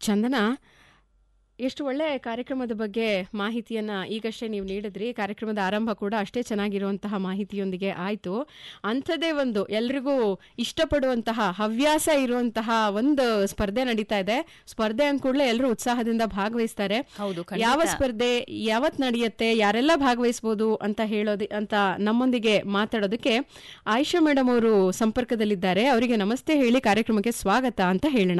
ಚಂದನ ಎಷ್ಟು ಒಳ್ಳೆ ಕಾರ್ಯಕ್ರಮದ ಬಗ್ಗೆ ಮಾಹಿತಿಯನ್ನ ಈಗಷ್ಟೇ ನೀವು ನೀಡಿದ್ರಿ ಕಾರ್ಯಕ್ರಮದ ಆರಂಭ ಕೂಡ ಅಷ್ಟೇ ಚೆನ್ನಾಗಿರುವಂತಹ ಮಾಹಿತಿಯೊಂದಿಗೆ ಆಯಿತು ಅಂಥದ್ದೇ ಒಂದು ಎಲ್ರಿಗೂ ಇಷ್ಟಪಡುವಂತಹ ಹವ್ಯಾಸ ಇರುವಂತಹ ಒಂದು ಸ್ಪರ್ಧೆ ನಡೀತಾ ಇದೆ ಸ್ಪರ್ಧೆ ಅಂದ ಕೂಡಲೇ ಎಲ್ಲರೂ ಉತ್ಸಾಹದಿಂದ ಭಾಗವಹಿಸ್ತಾರೆ ಹೌದು ಯಾವ ಖಂಡಿತ. ಸ್ಪರ್ಧೆ ಯಾವತ್ ನಡೆಯುತ್ತೆ ಯಾರೆಲ್ಲ ಭಾಗವಹಿಸಬಹುದು ಅಂತ ಹೇಳೋದು ಅಂತ ನಮ್ಮೊಂದಿಗೆ ಮಾತಾಡೋದಕ್ಕೆ ಆಯಿಷಾ ಮೇಡಮ್ ಅವರು ಸಂಪರ್ಕದಲ್ಲಿದ್ದಾರೆ ಅವರಿಗೆ ನಮಸ್ತೆ ಹೇಳಿ ಕಾರ್ಯಕ್ರಮಕ್ಕೆ ಸ್ವಾಗತ ಅಂತ ಹೇಳೋಣ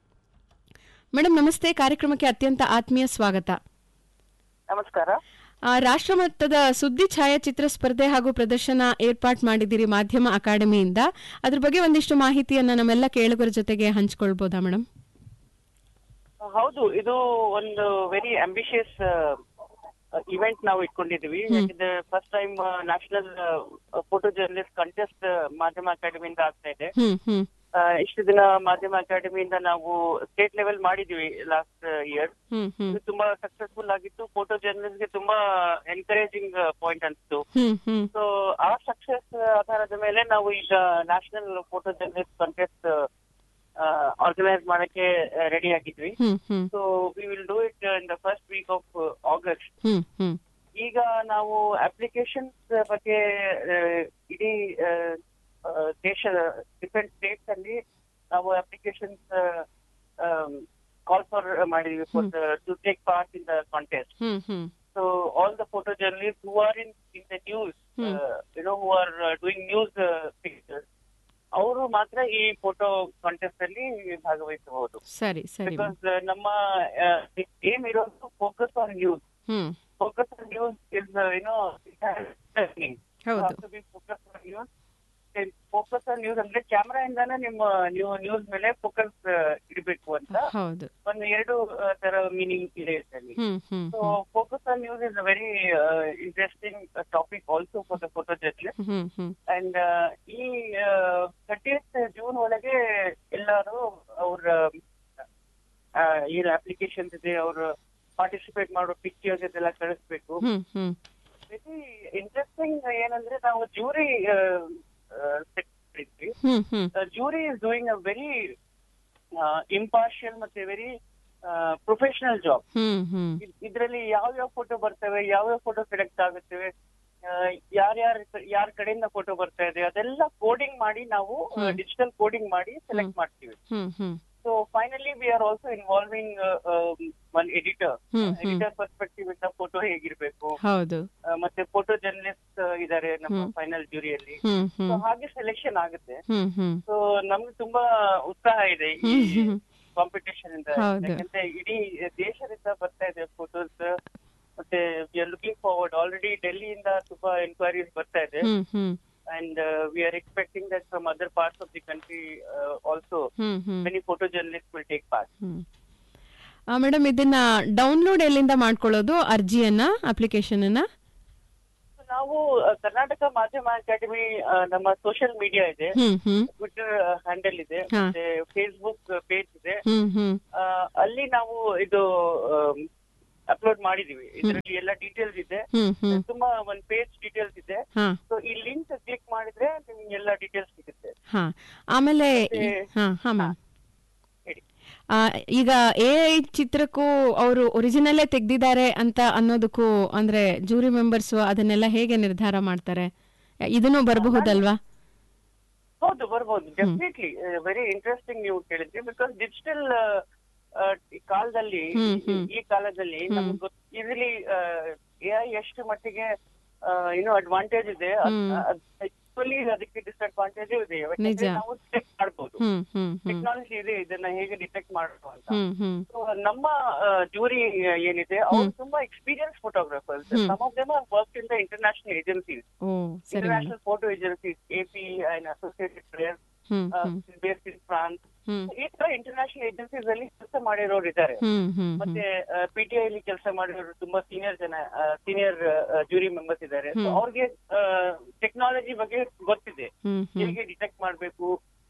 ಮೇಡಮ್ ನಮಸ್ತೆ ಕಾರ್ಯಕ್ರಮಕ್ಕೆ ಅತ್ಯಂತ ಆತ್ಮೀಯ ಸ್ವಾಗತ ನಮಸ್ಕಾರ ಆ, ರಾಷ್ಟ್ರಮಟ್ಟದ ಸುದ್ದಿ ಛಾಯಾಚಿತ್ರ ಸ್ಪರ್ಧೆ ಹಾಗೂ ಪ್ರದರ್ಶನ ಏರ್ಪಾಟ್ ಮಾಡಿದ್ದೀರಿ ಮಾಧ್ಯಮ ಅಕಾಡೆಮಿಯಿಂದ ಅದ್ರ ಬಗ್ಗೆ ಒಂದಿಷ್ಟು ಮಾಹಿತಿಯನ್ನ ನಮ್ಮೆಲ್ಲ ಕೇಳುಗರ ಜೊತೆಗೆ ಹಂಚ್ಕೊಳ್ಬೋದಾ ಮೇಡಮ್ ಹೌದು ಇದು ಒಂದು ವೆರಿ ಅಂಬಿಷಿಯಸ್ ಇವೆಂಟ್ ನಾವು ಇಟ್ಕೊಂಡಿದೀವಿ ಯಾಕಂದ್ರೆ first time national photo journalist contest ಮಾಧ್ಯಮ ಅಕಾಡೆಮಿಯಿಂದ ಆಗ್ತಾ ಇದೆ ಹ್ಮ್ ಹ್ಮ್ ಆ, ಇಷ್ಟು ದಿನ ಮಾಧ್ಯಮ ಅಕಾಡೆಮಿಯಿಂದ ನಾವು ಸ್ಟೇಟ್ ಲೆವೆಲ್ ಮಾಡಿದೀವಿ ಲಾಸ್ಟ್ ಇಯರ್ ಹ್ಮ್ ಹ್ಮ್ ಇದು ತುಂಬಾ ಸಕ್ಸಸ್ಫುಲ್ ಆಗಿತ್ತು ಫೋಟೋ ಜರ್ನಲಿಸ್ಟ್ಗೆ ತುಂಬಾ ಎನ್ಕರೇಜಿಂಗ್ ಪಾಯಿಂಟ್ ಅನ್ಸ್ತು ಹ್ಮ್ ಹ್ಮ್ ಸೊ ಆ ಸಕ್ಸಸ್ ಆಧಾರದ ಮೇಲೆ ನಾವು ಈಗ national photo journalist contest organise ಮಾಡಕ್ಕೆ ರೆಡಿ ಆಗಿದ್ವಿ hmm hmm so we will do it in the first week of August hmm hmm ಈಗ ನಾವು ಅಪ್ಲಿಕೇಶನ್ಸ್ ಬಗ್ಗೆ ಆ, ಇಡೀ ಆ, ಆ, ದೇಶದ ಡಿಫ್ರೆಂಟ್ ಸ್ಟೇಟ್ಸ್ ಅಲ್ಲಿ ನಾವು ಅಪ್ಲಿಕೇಶನ್ಸ್ ಕಾಲ್ ಫಾರ್ ಮಾಡಿದ್ವಿ for to take part in the contest hmm hmm So all the photojournalists who are in in the news, uh, you know, who are uh, doing news uh, pictures, ಅವರು ಮಾತ್ರ ಈ photo contest ಅಲ್ಲಿ ಭಾಗವಹಿಸಬಹುದು ಸರಿ ಸರಿ madam. Because ನಮ್ಮ aim ಇರೋದು focus on news hmm focus on news is you know ಹೌದು focus on news focus on news ಅಂದ್ರೆ ಕ್ಯಾಮ್ರಾ ಇಂದಾನೆ ನಿಮ್ಮ ನೀವು ನ್ಯೂಸ್ ಮೇಲೆ ಫೋಕಸ್ ಇಡಬೇಕು ಅಂತ ಹೌದು ಒಂದು ಎರಡು ಆ, ತರ ಮೀನಿಂಗ್ ಇದೆ ಇದರಲ್ಲಿ hmm hmm So focus on news is a very uh, interesting uh, topic also for the photojournalist. Hmm hmm And uh, ಈ ಥರ್ಟಿಯತ್ ಜೂನ್ ಒಳಗೆ ಎಲ್ಲರೂ ಅವ್ರ ಏನು ಅಪ್ಲಿಕೇಶನ್ಸ್ ಇದೆ ಅವರು ಪಾರ್ಟಿಸಿಪೇಟ್ ಮಾಡೋ ಪಿಕ್ಚರ್ಸ್ ಇದೆಲ್ಲ ಕಳಿಸ್ಬೇಕು ಹ್ಮ್ ಹ್ಮ್ ವೆರಿ ಇಂಟ್ರೆಸ್ಟಿಂಗ್ ಏನಂದ್ರೆ ನಾವು ಜೂರಿ ಇದ್ವಿ hmm hmm jury is doing a very impartial ಮತ್ತೆ very professional job hmm hmm ಇದರಲ್ಲಿ ಯಾವ ಯಾವ ಫೋಟೋ ಬರ್ತವೆ ಯಾವ ಯಾವ ಫೋಟೋ ಸೆಲೆಕ್ಟ್ ಆಗುತ್ತವೆ ಯಾರ್ಯಾರ ಯಾರ ಕಡೆಯಿಂದ ಫೋಟೋ ಬರ್ತಾ ಇದೆ ಅದೆಲ್ಲ ಕೋಡಿಂಗ್ ಮಾಡಿ ನಾವು ಡಿಜಿಟಲ್ ಕೋಡಿಂಗ್ ಮಾಡಿ ಸೆಲೆಕ್ಟ್ ಮಾಡ್ತೀವಿ hmm hmm so finally we are also involving one editor hmm hmm editor perspective ಇಂದ ಫೋಟೋ ಹೇಗಿರ್ಬೇಕು ಹೌದು ಆ, ಮತ್ತೆ ಫೋಟೋ ಜರ್ನಲಿಸ್ಟ್ ಇದಾರೆ ನಮ್ಮ ಫೈನಲ್ ಜೂರಿಯಲ್ಲಿ ಹ್ಮ್ ಸೊ ಹ್ಮ್ ಹಾಗೆ ಸೆಲೆಕ್ಷನ್ ಆಗುತ್ತೆ ಹ್ಮ್ ಹ್ಮ್ ಸೊ ನಮ್ಗೆ ತುಂಬಾ ಉತ್ಸಾಹ ಇದೆ ಈ ಹ್ಮ್. ಕಾಂಪಿಟೇಷನ್ ಇಂದ ಹೌದು. ಯಾಕಂದ್ರೆ ಇಡೀ ದೇಶದಿಂದ ಬರ್ತಾ ಇದೆ ಫೋಟೋಸ್ ಮತ್ತೆ we are looking forward already ಡೆಲ್ಲಿಯಿಂದ ತುಂಬಾ ಎನ್ಕ್ವೈರೀಸ್ ಬರ್ತಾ ಇದೆ hmm hmm and we are expecting that from other parts of the country also hmm hmm many photo journalist will take part hmm madam ಇದನ್ನ download ಎಲ್ಲಿಂದ ಮಾಡ್ಕೊಳ್ಳೋದು ಅರ್ಜಿಯನ್ನ application ಅನ್ನ ನಾವು ಆ, ಕರ್ನಾಟಕ ಮಾಧ್ಯಮ ಅಕಾಡೆಮಿ ನಮ್ಮ ಸೋಷಿಯಲ್ ಮೀಡಿಯಾ ಇದೆ ಹ್ಮ್ ಹ್ಮ್ ಟ್ವಿಟರ್ ಹ್ಯಾಂಡಲ್ ಇದೆ ಹಾ. ಮತ್ತೆ ಫೇಸ್ಬುಕ್ ಪೇಜ್ ಇದೆ ಹ್ಮ್ ಹ್ಮ್ ಆ, ಅಲ್ಲಿ ನಾವು ಇದು ಅಪ್ಲೋಡ್ ಮಾಡಿದೀವಿ ಇದರಲ್ಲಿ ಎಲ್ಲ ಡೀಟೇಲ್ಸ್ ಇದೆ ಹ್ಮ್ ಹ್ಮ್ ತುಂಬಾ ಒಂದ್ ಪೇಜ್ ಡೀಟೇಲ್ಸ್ ಇದೆ ಹಾ ಸೊ ಈ ಲಿಂಕ್ ಕ್ಲಿಕ್ ಮಾಡಿದ್ರೆ ನಿಮ್ಗೆ ಎಲ್ಲ ಡೀಟೇಲ್ಸ್ ಸಿಗುತ್ತೆ ಹಾ ಆಮೇಲೆ ಈ- ಮತ್ತೆ- ಹಾ ಹಾ ಮ್ಯಾಮ್ ಹೇಳಿ ಈಗ ಎ ಐ ಚಿತ್ರಕ್ಕೂ ಅವರು ಒರಿಜಿನಲ್ಲೇ ತೆಗ್ದಿದ್ದಾರೆ ಅಂತ ಅನ್ನೋದಕ್ಕೂ ಅಂದ್ರೆ ಜೂರಿ ಮೆಂಬರ್ಸ್ ಅದನ್ನೆಲ್ಲ ಹೇಗೆ ನಿರ್ಧಾರ ಮಾಡ್ತಾರೆ ಇದನ್ನು ಬರಬಹುದಲ್ವಾ ಹೌದು ಬರ್ಬೋದು ಡೆಫಿನೆಟ್ಲಿ ವೆರಿ ಇಂಟ್ರೆಸ್ಟಿಂಗ್ ನೀವು ಕೇಳಿದ್ರಿ ಬಿಕಾಸ್ ಡಿಜಿಟಲ್ ಕಾಲದಲ್ಲಿ ಹ್ಮ್, ಈ- ಹ್ಮ್. ಈ ಕಾಲದಲ್ಲಿ ನಮ್ಗೆ ಇದರಲ್ಲಿ ಎ ಐ ಎಷ್ಟು ಮಟ್ಟಿಗೆ ಏನೋ ಅಡ್ವಾಂಟೇಜ್ ಇದೆ ಆಕ್ಚುಲಿ ಅದಕ್ಕೆ ಡಿಸ್ಅಡ್ವಾಂಟೇಜ್ ಇದೆ ಯಾಕಂದ್ರೆ ನಿಜ. ನಾವು ಡಿಟೆಕ್ಟ್ ಮಾಡ್ಬೋದು ಹ್ಮ್ ಹ್ಮ್ ಹ್ಮ್ ಟೆಕ್ನಾಲಜಿ ಇದೆ ಇದನ್ನ ಹೇಗೆ ಡಿಟೆಕ್ಟ್ ಮಾಡೋದು ಅಂತ ಹ್ಮ್ ಹ್ಮ್ So, ನಮ್ಮ ಜೂರಿ ಏನಿದೆ ಅವ್ರು ತುಂಬಾ experience photographers some of them work in the international agencies ಓ ಸರಿ madam international photo agencies AP and associated players hmm hmm based in France hmm ಈ ತರ ಇಂಟರ್ನ್ಯಾಷನಲ್ ಏಜೆನ್ಸೀಸ್ ಅಲ್ಲಿ ಕೆಲಸ ಮಾಡಿರೋರು ಇದ್ದಾರೆ ಹ್ಮ್ ಹ್ಮ್ ಹ್ಮ್ ಮತ್ತೆ ಪಿಟಿಐ ಅಲ್ಲಿ ಕೆಲಸ ಮಾಡಿರೋರು ತುಂಬಾ ಸೀನಿಯರ್ ಜನ ಸೀನಿಯರ್ ಜೂರಿ ಮೆಂಬರ್ಸ್ ಇದ್ದಾರೆ So, ಅವ್ರಿಗೆ ಟೆಕ್ನಾಲಜಿ ಬಗ್ಗೆ ಗೊತ್ತಿದೆ ಹ್ಮ್ ಹ್ಮ್ ಹೇಗೆ ಡಿಟೆಕ್ಟ್ ಮಾಡಬೇಕು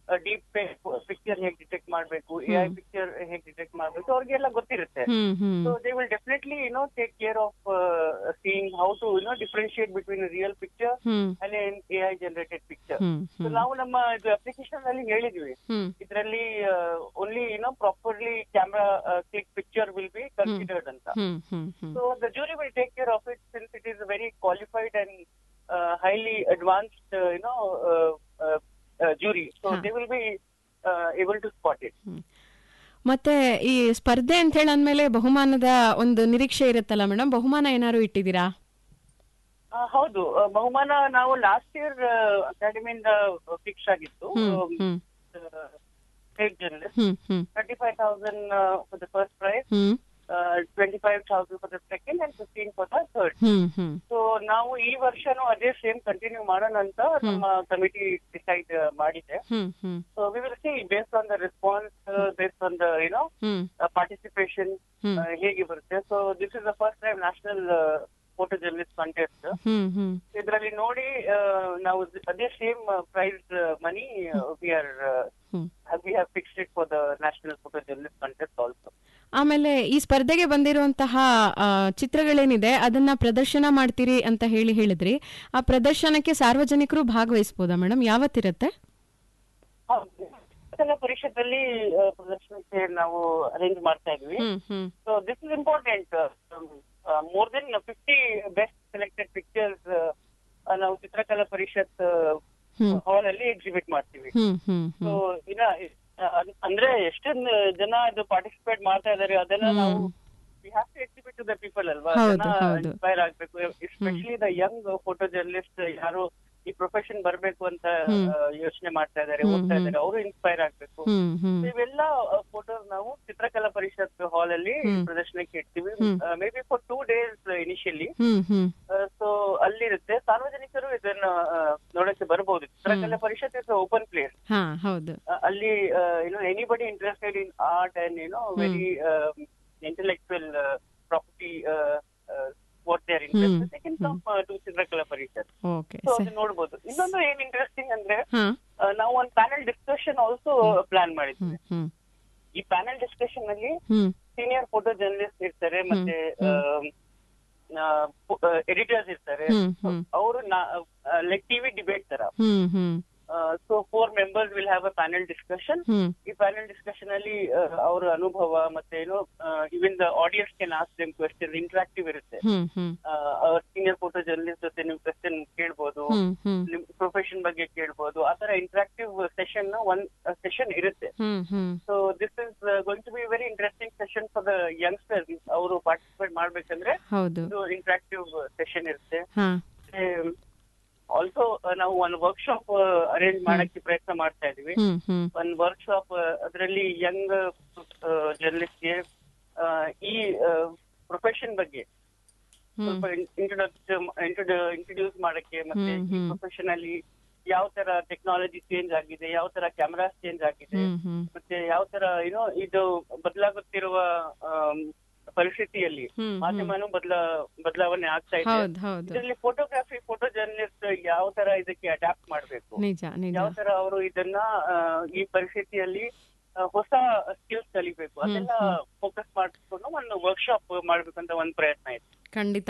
ಡೀಪ್ ಪಿಕ್ಚರ್ ಹೇಗೆ ಡಿಟೆಕ್ಟ್ ಮಾಡಬೇಕು ಎ ಐ ಪಿಕ್ಚರ್ ಹೇಗೆ ಡಿಟೆಕ್ಟ್ ಮಾಡಬೇಕು ಅವ್ರಿಗೆಲ್ಲ ಗೊತ್ತಿರುತ್ತೆ ಹ್ಮ್ hmm So they will definitely, you know, take care of uh, seeing how to, you know, differentiate between a real picture hmm and an AI generated picture. Hmm So ಹ್ಮ್ ನಾವು ನಮ್ಮ ಇದು application ಅಲ್ಲಿ ಹೇಳಿದ್ವಿ hmm ಇದರಲ್ಲಿ only you know properly camera click picture will be considered ಅಂತ hmm hmm hmm so the jury will take care of it since it is very qualified and highly advanced you know jury so ಹಾ. They will be able to spot it ಮತ್ತೆ ಈ ಸ್ಪರ್ಧೆ ಅಂತ ಹೇಳಿ ಅಂದ್ಮೇಲೆ ಬಹುಮಾನದ ಒಂದು ನಿರೀಕ್ಷೆ ಇರುತ್ತಲ್ಲ ಮೇಡಮ್ ಬಹುಮಾನ ಏನಾದ್ರು ಇಟ್ಟಿದ್ದೀರಾ ಆ, ಹೌದು ಆ, ಬಹುಮಾನ ನಾವು ಲಾಸ್ಟ್ ಇಯರ್ ಅಕಾಡೆಮಿಯಿಂದ ಫಿಕ್ಸ್ ಆಗಿತ್ತು hmm hmm state journalist hmm hmm thirty five thousand for the first prize hmm twenty five thousand for the second and fifteen for the third hmm hmm so ನಾವು ಈ ವರ್ಷನೂ ಅದೇ same continue ಮಾಡೋಣ ಅಂತ ನಮ್ಮ committee decide ಮಾಡಿದೆ hmm hmm so we will see based on the response based on the you know hmm participation hmm ಹೇಗೆ ಬರುತ್ತೆ so this is the first time national photo journalist contest hmm hmm ಇದರಲ್ಲಿ ನೋಡಿ ಆ, ನಾವು ಅದೇ same prize money we are hmm we have fixed it for the national photo journalist contest also ಆಮೇಲೆ ಈ ಸ್ಪರ್ಧೆಗೆ ಬಂದಿರುವಂತಹ ಆ, ಚಿತ್ರಗಳೇನಿದೆ ಅದನ್ನ ಪ್ರದರ್ಶನ ಮಾಡ್ತೀರಿ ಅಂತ ಹೇಳಿ ಹೇಳಿದ್ರಿ ಆ ಪ್ರದರ್ಶನಕ್ಕೆ ಸಾರ್ವಜನಿಕರು ಭಾಗವಹಿಸಬಹುದಾ ಮೇಡಮ್ ಯಾವತ್ತಿರುತ್ತೆ ಕಲಾ ಪರಿಷತ್ತಲ್ಲಿ ಆ, ಪ್ರದರ್ಶನಕ್ಕೆ ನಾವು ಅರೇಂಜ್ ಮಾಡ್ತಾ ಇದ್ವಿ hmm hmm so this is important more than fifty best selected pictures ನಾವು ಚಿತ್ರಕಲಾ ಪರಿಷತ್ ಹ್ಮ್ ಹಾಲ್ ಅಲ್ಲಿ ಎಕ್ಸಿಬಿಟ್ ಮಾಡ್ತೀವಿ ಹ್ಮ್ ಹ್ಮ್ ಸೊ ಹ್ಮ್ ಇನ್ನ ಆ, ಅದ್- ಅಂದ್ರೆ ಎಷ್ಟೊಂದು ಜನ ಇದು ಪಾರ್ಟಿಸಿಪೇಟ್ ಮಾಡ್ತಾ ಇದಾರೆ ಅದೆಲ್ಲ ನಾವು hmm. We have to exhibit to the people ಅಲ್ವಾ ಹೌದು, ಜನ ಹೌದು. ಇನ್ಸ್ಪೈರ್ ಆಗ್ಬೇಕು especially the young photo journalist ಯಾರು ಈ ಪ್ರೊಫೆಷನ್ ಬರ್ಬೇಕು ಅಂತ ಹ್ಮ್. ಯೋಚನೆ ಮಾಡ್ತಾ ಇದಾರೆ ಹ್ಮ್, ಓದ್ತಾ ಹ್ಮ್. ಇದಾರೆ ಅವರು ಇನ್ಸ್ಪೈರ್ ಆಗ್ಬೇಕು ಹ್ಮ್ ಹ್ಮ್ ಇವೆಲ್ಲ ಫೋಟೋಸ್ ನಾವು ಚಿತ್ರಕಲಾ ಪರಿಷತ್ ಹಾಲ್ ಅಲ್ಲಿ ಹ್ಮ್. ಪ್ರದರ್ಶನಕ್ಕೆ ಇಡ್ತೀವಿ hmm. Maybe for two days initially hmm hmm so ಅಲ್ಲಿರುತ್ತೆ ಸಾರ್ವಜನಿಕರು ಇದನ್ನ ಆ, ನೋಡಕ್ಕೆ ಬರಬಹುದು ಚಿತ್ರಕಲಾ ಪರಿಷತ್ ಇಸ್ ಓಪನ್ ಪ್ಲೇಸ್ ಹಾ ಹೌದು ಅಲ್ಲಿ you know anybody interested in art and you know very intellectual property what they are interested they can come to Chitrakala Parishat okay so ಅದು ನೋಡ್ಬೋದು ಇನ್ನೊಂದು ಏನ್ ಇಂಟ್ರೆಸ್ಟಿಂಗ್ ಅಂದ್ರೆ ಹಾ ಆ, ನಾವು ಒಂದು ಪ್ಯಾನೆಲ್ ಡಿಸ್ಕಷನ್ ಆಲ್ಸೋ ಪ್ಲಾನ್ ಮಾಡಿದ್ವಿ ಹ್ಮ್ ಹ್ಮ್ ಈ ಪ್ಯಾನೆಲ್ ಡಿಸ್ಕಷನ್ ಅಲ್ಲಿ ಹ್ಮ್ ಸೀನಿಯರ್ ಫೋಟೋ ಜರ್ನಲಿಸ್ಟ್ ಇರ್ತಾರೆ ಮತ್ತೆ ಎಡಿಟರ್ಸ್ ಇರ್ತಾರೆ ಹ್ಮ್ ಹ್ಮ್ ಅವರು ಲೈಕ್ ಟಿವಿ ಡಿಬೇಟ್ ತರ hmm hmm so four members will have a panel discussion hmm ಈ ಪ್ಯಾನೆಲ್ ಡಿಸ್ಕಷನ್ ಅಲ್ಲಿ ಆ, ಅವರ ಅನುಭವ ಮತ್ತೆ ಏನೋ even the audience can ask them question interactive ಇರುತ್ತೆ hmm hmm senior photo journalist ಜೊತೆ ನೀವು ಕ್ವೆಶ್ಚನ್ ಕೇಳ್ಬೋದು ಹ್ಮ್ ಹ್ಮ್ ನಿಮ್ ಪ್ರೊಫೆಷನ್ ಬಗ್ಗೆ ಕೇಳ್ಬೋದು ಆ ತರ ಇಂಟ್ರಾಕ್ಟಿವ್ ಸೆಷನ್ ಒಂದ್ ಸೆಷನ್ ಇರುತ್ತೆ hmm hmm so this is going to be very interesting session for the youngsters ಅವರು ಪಾರ್ಟಿಸಿಪೇಟ್ ಮಾಡ್ಬೇಕಂದ್ರೆ ಹೌದು ಇದು ಇಂಟ್ರಾಕ್ಟಿವ್ ಸೆಷನ್ ಇರುತ್ತೆ ಹಾ ಆಲ್ಸೋ ನಾವು ಒಂದು ವರ್ಕ್ಶಾಪ್ ಅರೇಂಜ್ ಮಾಡಕ್ಕೆ ಪ್ರಯತ್ನ ಮಾಡ್ತಾ ಇದೀವಿ ಹ್ಮ್ ಹ್ಮ್ ಒಂದು ವರ್ಕ್ಶಾಪ್ ಅದರಲ್ಲಿ ಯಂಗ್ ಜರ್ನಲಿಸ್ಟ್ಗೆ ಈ ಪ್ರೊಫೆಷನ್ ಬಗ್ಗೆ ಹ್ಮ್ ಸ್ವಲ್ಪ ಇಂಟ್ರೊಡ್ಯೂಸ್ ಮಾಡಕ್ಕೆ ಮತ್ತೆ ಹ್ಮ್, ಈ ಹ್ಮ್. ಪ್ರೊಫೆಷನ್ ಅಲ್ಲಿ ಯಾವ ತರ ಟೆಕ್ನಾಲಜಿ ಚೇಂಜ್ ಆಗಿದೆ ಯಾವ ತರ ಕ್ಯಾಮರಾಸ್ ಚೇಂಜ್ ಆಗಿದೆ ಹ್ಮ್ ಹ್ಮ್ ಮತ್ತೆ ಯಾವ ತರ ಏನೋ ಇದು ಬದಲಾಗುತ್ತಿರುವ ಆಮ್, ಪರಿಸ್ಥಿತಿಯಲ್ಲಿ ಹ್ಮ್, ಮಾಧ್ಯಮನೂ ಬದಲಾ ಬದಲಾವಣೆ ಆಗ್ತಾ ಇದೆ ಹೌದು ಹೌದು ಇದರಲ್ಲಿ ಫೋಟೋಗ್ರಫಿ ಫೋಟೋ ಜರ್ನಲಿಸ್ಟ್ ಯಾವ ತರ ಇದಕ್ಕೆ ಅಡ್ಯಾಪ್ಟ್ ಮಾಡಬೇಕು ನಿಜ ನಿಜ ಯಾವ ತರ ಅವರು ಇದನ್ನ ಆ, ಈ ಪರಿಸ್ಥಿತಿಯಲ್ಲಿ ಆ, ಹೊಸ ಸ್ಕಿಲ್ಸ್ ಕಲಿಬೇಕು ಅದೆಲ್ಲ ಫೋಕಸ್ ಮಾಡ್ಕೊಂಡು ಒಂದು ವರ್ಕ್ಶಾಪ್ ಮಾಡ್ಬೇಕಂತ ಒಂದು ಪ್ರಯತ್ನ ಇದೆ ಖಂಡಿತ